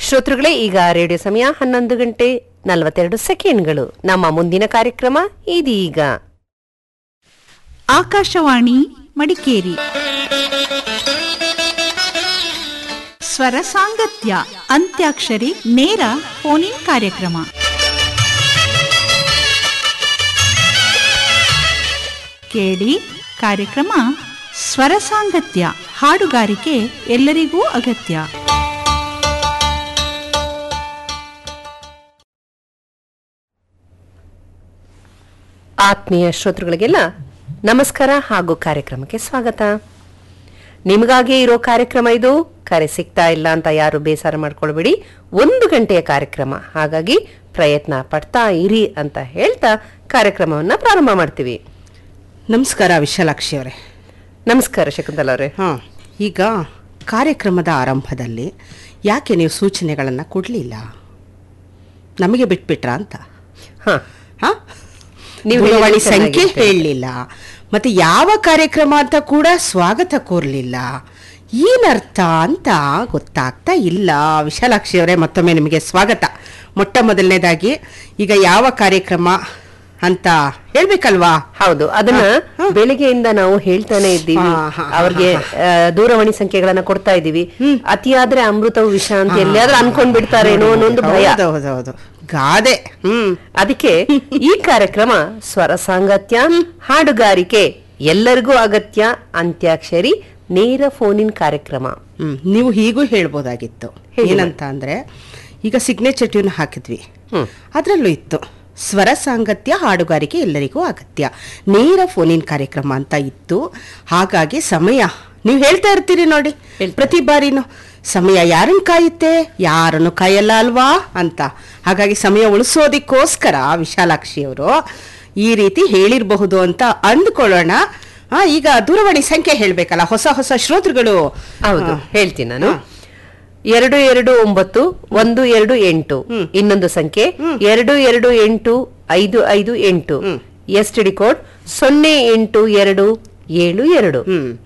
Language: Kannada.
ಶ್ರೋತೃಗಳೇ ಈಗ ರೇಡಿಯೋ ಸಮಯ ಹನ್ನೊಂದು ಗಂಟೆ ನಲವತ್ತೆರಡು ಸೆಕೆಂಡ್ಗಳು ನಮ್ಮ ಮುಂದಿನ ಕಾರ್ಯಕ್ರಮ ಇದೀಗ ಆಕಾಶವಾಣಿ ಮಡಿಕೇರಿ ಸ್ವರ ಸಾಂಗತ್ಯ ಅಂತ್ಯಾಕ್ಷರಿ ನೇರ ಫೋನಿನ್ ಕಾರ್ಯಕ್ರಮ ಕೇಳಿ ಕಾರ್ಯಕ್ರಮ ಸ್ವರ ಸಾಂಗತ್ಯ ಹಾಡುಗಾರಿಕೆ ಎಲ್ಲರಿಗೂ ಅಗತ್ಯ ಆತ್ಮೀಯ ಶ್ರೋತೃಗಳಿಗೆಲ್ಲ ನಮಸ್ಕಾರ ಹಾಗೂ ಕಾರ್ಯಕ್ರಮಕ್ಕೆ ಸ್ವಾಗತ ನಿಮಗಾಗೆ ಇರೋ ಕಾರ್ಯಕ್ರಮ ಇದು ಕರೆ ಸಿಗ್ತಾ ಇಲ್ಲ ಅಂತ ಯಾರು ಬೇಸರ ಮಾಡ್ಕೊಳ್ಬೇಡಿ ಒಂದು ಗಂಟೆಯ ಕಾರ್ಯಕ್ರಮ ಹಾಗಾಗಿ ಪ್ರಯತ್ನ ಪಡ್ತಾ ಇರಿ ಅಂತ ಹೇಳ್ತಾ ಕಾರ್ಯಕ್ರಮವನ್ನ ಪ್ರಾರಂಭ ಮಾಡ್ತೀವಿ ನಮಸ್ಕಾರ ವಿಶಾಲಾಕ್ಷಿ ಅವರೇ ನಮಸ್ಕಾರ ಶಕುಂತಲ ಅವರೇ ಹಾಂ ಈಗ ಕಾರ್ಯಕ್ರಮದ ಆರಂಭದಲ್ಲಿ ಯಾಕೆ ನೀವು ಸೂಚನೆಗಳನ್ನು ಕೊಡಲಿಲ್ಲ ನಮಗೆ ಬಿಟ್ಬಿಟ್ರಾ ಅಂತ ಹಾ ಹಾ ನೀವು ದೂರವಾಣಿ ಹೇಳಿದ್ದು ಸಂಖ್ಯೆ ಚೆನ್ನಾಗಿತ್ತು. ಹೇಳಲಿಲ್ಲ ಮತ್ತೆ ಯಾವ ಕಾರ್ಯಕ್ರಮ ಅಂತ ಕೂಡ ಸ್ವಾಗತ ಕೋರಲಿಲ್ಲ ಏನರ್ಥ ಅಂತ ಗೊತ್ತಾಗ್ತಾ ಇಲ್ಲ ವಿಶಾಲಾಕ್ಷಿ ಅವರೇ ಮತ್ತೊಮ್ಮೆ ನಿಮಗೆ ಸ್ವಾಗತ ಮೊಟ್ಟ ಮೊದಲನೇದಾಗಿ ಈಗ ಯಾವ ಕಾರ್ಯಕ್ರಮ ಅಂತ ಹೇಳ್ಬೇಕಲ್ವಾ ಹೌದು ಅದನ್ನ ಬೆಳಿಗ್ಗೆಯಿಂದ ನಾವು ಹೇಳ್ತಾನೆ ಇದ್ದೀವಿ ಹಾ, ಹಾ, ಹಾ, ಅವ್ರಿಗೆ ಆ, ದೂರವಾಣಿ ಸಂಖ್ಯೆಗಳನ್ನ ಕೊಡ್ತಾ ಇದ್ದೀವಿ ಅತಿಯಾದ್ರೆ ಅಮೃತವು ವಿಷ ಅಂತ ಎಲ್ಲಿಯಾದ್ರೂ ಅನ್ಕೊಂಡ್ ಬಿಡ್ತಾರೇನೋ ಅನ್ನೊಂದು ಭಯ ಹೌದು ಹೌದು ಹೌದು ಗಾದೆ ಹ್ಮ್ ಅದಕ್ಕೆ ಈ ಕಾರ್ಯಕ್ರಮ ಸ್ವರ ಸಾಂಗತ್ಯ ಹಾಡುಗಾರಿಕೆ ಎಲ್ಲರಿಗೂ ಅಗತ್ಯ ಅಂತ್ಯಾಕ್ಷರಿ ನೇರ ಫೋನಿನ್ ಕಾರ್ಯಕ್ರಮ ಹ್ಮ್ ನೀವು ಹೀಗೂ ಹೇಳ್ಬೋದಾಗಿತ್ತು ಹೇಳಿ ಏನಂತ ಅಂದ್ರೆ ಈಗ ಸಿಗ್ನೇಚರ್ ಟ್ಯೂನ್ ಹಾಕಿದ್ವಿ ಹ್ಮ್. ಅದರಲ್ಲೂ ಇತ್ತು ಸ್ವರ ಸಾಂಗತ್ಯ ಹಾಡುಗಾರಿಕೆ ಎಲ್ಲರಿಗೂ ಅಗತ್ಯ ನೇರ ಫೋನಿನ್ ಕಾರ್ಯಕ್ರಮ ಅಂತ ಇತ್ತು ಹಾಗಾಗಿ ಸಮಯ ನೀವು ಹೇಳ್ತಾ ಇರ್ತೀರಿ ನೋಡಿ ಹೇಳ್ತಾರೆ. ಪ್ರತಿ ಬಾರಿನೂ ಸಮಯ ಯಾರನ್ನು ಕಾಯುತ್ತೆ ಯಾರನ್ನು ಕಾಯಲ್ಲ ಅಲ್ವಾ ಅಂತ ಹಾಗಾಗಿ ಸಮಯ ಉಳಿಸೋದಕ್ಕೋಸ್ಕರ ವಿಶಾಲಾಕ್ಷಿ ಅವರು ಈ ರೀತಿ ಹೇಳಿರಬಹುದು ಅಂತ ಅಂದ್ಕೊಳ್ಳೋಣ ಆ, ಈಗ ದೂರವಾಣಿ ಸಂಖ್ಯೆ ಹೇಳ್ಬೇಕಲ್ಲ ಹೊಸ ಹೊಸ ಶ್ರೋತೃಗಳು ಹೌದು ಆ, ಹೇಳ್ತೀನಿ ನಾನು ಎರಡು ಎರಡು ಒಂಬತ್ತು ಒಂದು ಎರಡು ಎಂಟು ಇನ್ನೊಂದು ಸಂಖ್ಯೆ ಎರಡು ಎರಡು ಎಂಟು ಐದು ಐದು ಎಂಟು ಎಸ್ ಟಿ ಡಿ ಕೋಡ್ ಸೊನ್ನೆ ಎಂಟು ಎರಡು ಏಳು ಎರಡು ಹ್ಮ್